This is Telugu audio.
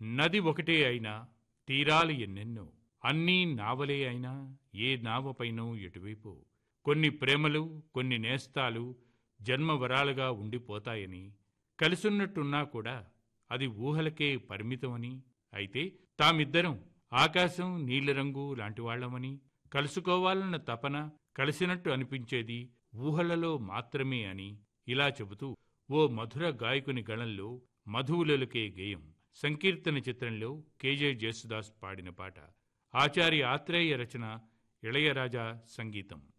నది ఒకటే అయినా తీరాలు ఎన్నెన్నో అన్నీ నావలే అయినా ఏ నావపైనో ఎటువైపో కొన్ని ప్రేమలు కొన్ని నేస్తాలు జన్మవరాలుగా ఉండిపోతాయని కలిసున్నట్టున్నా కూడా అది ఊహలకే పరిమితమని అయితే తామిద్దరం ఆకాశం నీలిరంగు లాంటివాళ్లమని కలుసుకోవాలన్న తపన కలిసినట్టు అనిపించేది ఊహలలో మాత్రమే అని ఇలా చెబుతూ ఓ మధుర గాయకుని గళంలో మధువులకే గేయం సంకీర్తన చిత్రంలో కేజే జేసుదాస్ పాడిన పాట ఆచార్య ఆత్రేయ రచన ఇళయరాజా సంగీతం